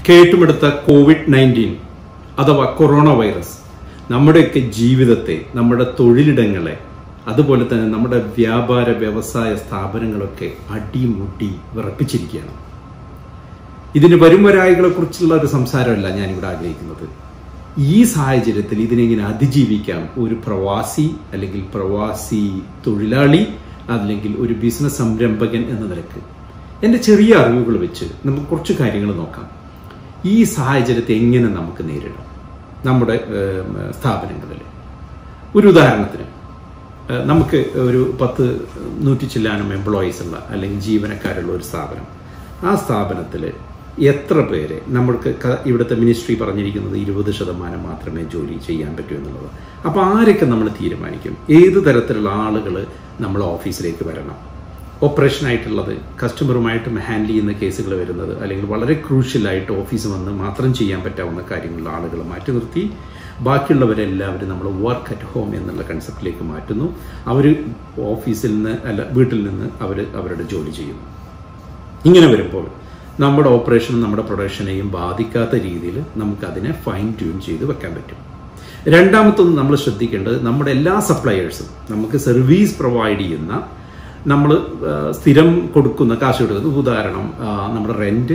കേട്ടുമെടുത്ത Covid nineteen അഥവാ corona virus നമ്മുടെയൊക്കെ ജീവിതത്തെ നമ്മുടെ തൊഴിലിടങ്ങളെ അതുപോലെ തന്നെ നമ്മുടെ വ്യാപാര വ്യവസായ സ്ഥാപനങ്ങളൊക്കെ അടിമുടി വിറപ്പിച്ചിരിക്കുകയാണ് ഇതിന് വരുംവരായികളെ കുറിച്ചുള്ള ഒരു സംസാരമല്ല ഞാനിവിടെ ആഗ്രഹിക്കുന്നത് ഈ സാഹചര്യത്തിൽ ഇതിനെങ്ങനെ അതിജീവിക്കാം ഒരു പ്രവാസി അല്ലെങ്കിൽ പ്രവാസി തൊഴിലാളി അല്ലെങ്കിൽ ഒരു ബിസിനസ് സംരംഭകൻ എന്ന നിലക്ക് എൻ്റെ ചെറിയ അറിവുകൾ വെച്ച് നമുക്ക് കുറച്ച് കാര്യങ്ങൾ നോക്കാം ഈ സാഹചര്യത്തെ എങ്ങനെ നമുക്ക് നേരിടാം നമ്മുടെ ഏം, സ്ഥാപനങ്ങളിൽ ഒരു ഉദാഹരണത്തിന് ഏഹ്, നമുക്ക് ഒരു പത്ത് നൂറ്റി ചില്ലാനം എംപ്ലോയീസ് ഉള്ള അല്ലെങ്കിൽ ജീവനക്കാരുള്ള ഒരു സ്ഥാപനം ആ സ്ഥാപനത്തിൽ എത്ര പേര് നമ്മൾക്ക് ക- ഇവിടുത്തെ മിനിസ്ട്രി പറഞ്ഞിരിക്കുന്നത് ഇരുപത് ശതമാനം മാത്രമേ ജോലി ചെയ്യാൻ പറ്റൂ എന്നുള്ളത് അപ്പോൾ ആരൊക്കെ നമ്മൾ തീരുമാനിക്കും ഏത് തരത്തിലുള്ള ആളുകൾ നമ്മൾ ഓഫീസിലേക്ക് വരണം ഓപ്പറേഷൻ ആയിട്ടുള്ളത് കസ്റ്റമറുമായിട്ട് ഹാൻഡിൽ ചെയ്യുന്ന കേസുകൾ വരുന്നത് അല്ലെങ്കിൽ വളരെ ക്രൂഷ്യലായിട്ട് ഓഫീസ് വന്ന് മാത്രം ചെയ്യാൻ പറ്റാവുന്ന കാര്യങ്ങളുള്ള ആളുകൾ മാറ്റി നിർത്തി ബാക്കിയുള്ളവരെല്ലാവരും നമ്മൾ വർക്ക് അറ്റ് ഹോം എന്നുള്ള കൺസെപ്റ്റിലേക്ക് മാറ്റുന്നു അവർ ഓഫീസിൽ നിന്ന് അല്ല വീട്ടിൽ നിന്ന് അവർ അവരുടെ ജോലി ചെയ്യുന്നു ഇങ്ങനെ വരുമ്പോൾ നമ്മുടെ ഓപ്പറേഷനും നമ്മുടെ പ്രൊഡക്ഷനെയും ബാധിക്കാത്ത രീതിയിൽ നമുക്കതിനെ ഫൈൻ ട്യൂൺ ചെയ്ത് വെക്കാൻ പറ്റും രണ്ടാമത്തൊന്ന് നമ്മൾ ശ്രദ്ധിക്കേണ്ടത് നമ്മുടെ എല്ലാ സപ്ലയേഴ്സും നമുക്ക് സർവീസ് പ്രൊവൈഡ് ചെയ്യുന്ന നമ്മൾ സ്ഥിരം കൊടുക്കുന്ന കാശ് കൊടുക്കുന്നത് ഉദാഹരണം ആ, നമ്മുടെ റെൻറ്റ്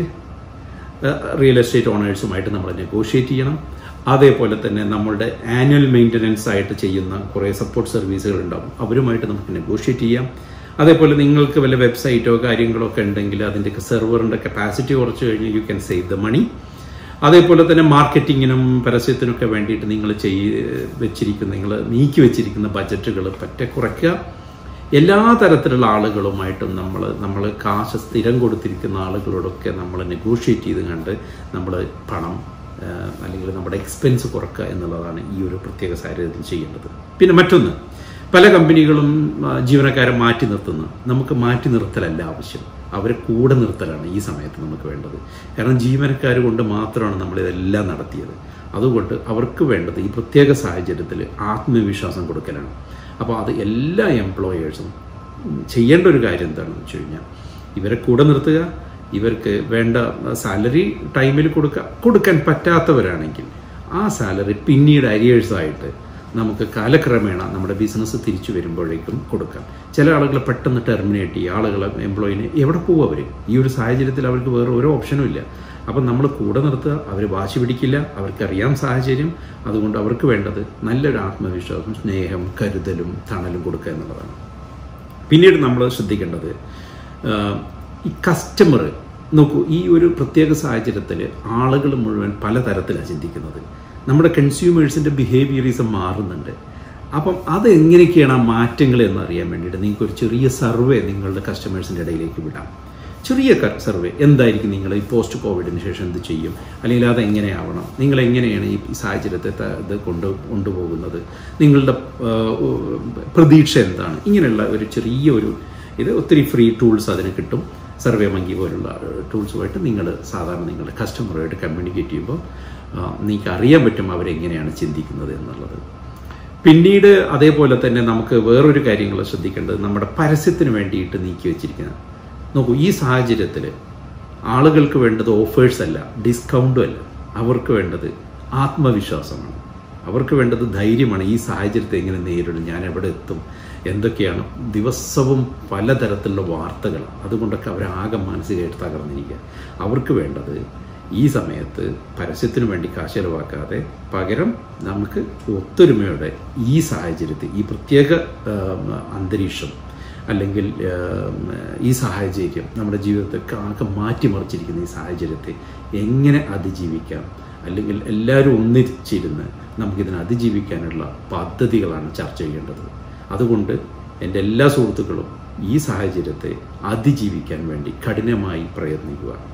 റിയൽ എസ്റ്റേറ്റ് ഓണേഴ്സുമായിട്ട് നമ്മൾ നെഗോഷിയേറ്റ് ചെയ്യണം അതേപോലെ തന്നെ നമ്മളുടെ ആനുവൽ മെയിൻ്റനൻസ് ആയിട്ട് ചെയ്യുന്ന കുറേ സപ്പോർട്ട് സർവീസുകൾ ഉണ്ടാവും അവരുമായിട്ട് നമുക്ക് നെഗോഷിയേറ്റ് ചെയ്യാം അതേപോലെ നിങ്ങൾക്ക് വല്ല വെബ്സൈറ്റോ കാര്യങ്ങളോ ഒക്കെ ഉണ്ടെങ്കിൽ അതിൻ്റെ സെർവറിൻ്റെ കപ്പാസിറ്റി കുറച്ച് കഴിഞ്ഞ് you can save the money അതേപോലെ തന്നെ മാർക്കറ്റിങ്ങിനും പരസ്യത്തിനൊക്കെ വേണ്ടിയിട്ട് നിങ്ങൾ ചെയ് വെച്ചിരിക്കുന്ന നിങ്ങൾ നീക്കി വെച്ചിരിക്കുന്ന ബജറ്റുകൾ പറ്റെ കുറയ്ക്കുക എല്ലാ തരത്തിലുള്ള ആളുകളുമായിട്ടും നമ്മൾ നമ്മൾ കാശ് സ്ഥിരം കൊടുത്തിരിക്കുന്ന ആളുകളോടൊക്കെ നമ്മൾ നെഗോഷിയേറ്റ് ചെയ്ത് കണ്ട് നമ്മൾ പണം ആ, അല്ലെങ്കിൽ നമ്മുടെ എക്സ്പെൻസ് കുറക്കുക എന്നുള്ളതാണ് ഈ ഒരു പ്രത്യേക സാഹചര്യത്തിൽ ചെയ്യേണ്ടത് പിന്നെ മറ്റൊന്ന് പല കമ്പനികളും ആ, ജീവനക്കാരെ മാറ്റി നിർത്തുന്നു നമുക്ക് മാറ്റി നിർത്തലല്ല ആവശ്യം അവരെ കൂടെ നിർത്തലാണ് ഈ സമയത്ത് നമുക്ക് വേണ്ടത് കാരണം ജീവനക്കാർ കൊണ്ട് മാത്രമാണ് നമ്മളിതെല്ലാം നടത്തിയത് അതുകൊണ്ട് അവർക്ക് വേണ്ടത് ഈ പ്രത്യേക സാഹചര്യത്തിൽ ആത്മവിശ്വാസം കൊടുക്കലാണ് അപ്പോൾ അത് എല്ലാ എംപ്ലോയേഴ്സും ചെയ്യേണ്ട ഒരു കാര്യം എന്താണെന്ന് വെച്ച് കഴിഞ്ഞാൽ ഇവരെ കൂടെ നിർത്തുക ഇവർക്ക് വേണ്ട സാലറി ടൈമിൽ കൊടുക്കുക കൊടുക്കാൻ പറ്റാത്തവരാണെങ്കിൽ ആ സാലറി പിന്നീട് അരിയേഴ്സായിട്ട് നമുക്ക് കാലക്രമേണ നമ്മുടെ ബിസിനസ് തിരിച്ചു വരുമ്പോഴേക്കും കൊടുക്കാം ചില ആളുകളെ പെട്ടെന്ന് ടെർമിനേറ്റ് ചെയ്യുക ആളുകളെ എംപ്ലോയിനെ എവിടെ പോകും അവർ ഈ ഒരു സാഹചര്യത്തിൽ അവർക്ക് വേറെ ഓരോ ഓപ്ഷനും ഇല്ല അപ്പം നമ്മൾ കൂടെ നിർത്തുക അവർ വാശി പിടിക്കില്ല അവർക്കറിയാം സാഹചര്യം അതുകൊണ്ട് അവർക്ക് വേണ്ടത് നല്ലൊരു ആത്മവിശ്വാസം സ്നേഹം കരുതലും തണലും കൊടുക്കുക എന്നുള്ളതാണ് പിന്നീട് നമ്മൾ ശ്രദ്ധിക്കേണ്ടത് ആഹ്, ഈ കസ്റ്റമർ നോക്കൂ ഈ ഒരു പ്രത്യേക സാഹചര്യത്തിൽ ആളുകൾ മുഴുവൻ പലതരത്തിലാണ് ചിന്തിക്കുന്നത് നമ്മുടെ കൺസ്യൂമേഴ്സിൻ്റെ ബിഹേവിയറിസം മാറുന്നുണ്ട് അപ്പം അത് എങ്ങനെയൊക്കെയാണ് ആ മാറ്റങ്ങൾ എന്ന് അറിയാൻ വേണ്ടിയിട്ട് നിങ്ങൾക്ക് ഒരു ചെറിയ സർവേ നിങ്ങളുടെ കസ്റ്റമേഴ്സിൻ്റെ ഇടയിലേക്ക് വിടാം ചെറിയ സർവേ എന്തായിരിക്കും നിങ്ങൾ ഈ പോസ്റ്റ് കോവിഡിന് ശേഷം എന്ത് ചെയ്യും അല്ലെങ്കിൽ അത് എങ്ങനെയാവണം നിങ്ങൾ എങ്ങനെയാണ് ഈ സാഹചര്യത്തെ ത- ഇത് കൊണ്ട് കൊണ്ടുപോകുന്നത് നിങ്ങളുടെ ആ, ഉ- പ്രതീക്ഷ എന്താണ് ഇങ്ങനെയുള്ള ഒരു ചെറിയ ഒരു ഇത് ഒത്തിരി ഫ്രീ ടൂൾസ് അതിന് കിട്ടും സർവേ മങ്കി പോലുള്ള ടൂൾസുമായിട്ട് നിങ്ങൾ സാധാരണ നിങ്ങളുടെ കസ്റ്റമറുമായിട്ട് കമ്മ്യൂണിക്കേറ്റ് ചെയ്യുമ്പോൾ ആ, നിങ്ങൾക്ക് അറിയാൻ പറ്റും അവരെങ്ങനെയാണ് ചിന്തിക്കുന്നത് എന്നുള്ളത് പിന്നീട് അതേപോലെ തന്നെ നമുക്ക് വേറൊരു കാര്യങ്ങൾ ശ്രദ്ധിക്കേണ്ടത് നമ്മുടെ പരസ്യത്തിന് വേണ്ടിയിട്ട് നീക്കി വെച്ചിരിക്കുന്നത് നോക്കൂ ഈ സാഹചര്യത്തിൽ ആളുകൾക്ക് വേണ്ടത് ഓഫേഴ്സ് അല്ല ഡിസ്കൗണ്ടും അല്ല അവർക്ക് വേണ്ടത് ആത്മവിശ്വാസമാണ് അവർക്ക് വേണ്ടത് ധൈര്യമാണ് ഈ സാഹചര്യത്തെ എങ്ങനെ നേരിടും ഞാൻ എവിടെ എത്തും എന്തൊക്കെയാണ് ദിവസവും പലതരത്തിലുള്ള വാർത്തകൾ അതുകൊണ്ടൊക്കെ അവരാകെ മാനസികമായിട്ട് തകർന്നിരിക്കുക അവർക്ക് വേണ്ടത് ഈ സമയത്ത് പരസ്യത്തിന് വേണ്ടി കാശ് ചെലവാക്കാതെ പകരം നമുക്ക് ഒത്തൊരുമയോടെ ഈ സാഹചര്യത്തിൽ ഈ പ്രത്യേക ആം, അന്തരീക്ഷം അല്ലെങ്കിൽ ആം, ഈ സാഹചര്യം നമ്മുടെ ജീവിതത്തെ ആകെ മാറ്റിമറിച്ചിരിക്കുന്ന ഈ സാഹചര്യത്തെ എങ്ങനെ അതിജീവിക്കാം അല്ലെങ്കിൽ എല്ലാവരും ഒന്നിച്ചിരുന്ന് നമുക്കിതിനെ അതിജീവിക്കാനുള്ള പദ്ധതികളാണ് ചർച്ച ചെയ്യേണ്ടത് അതുകൊണ്ട് എൻ്റെ എല്ലാ സുഹൃത്തുക്കളും ഈ സാഹചര്യത്തെ അതിജീവിക്കാൻ വേണ്ടി കഠിനമായി പ്രയത്നിക്കുക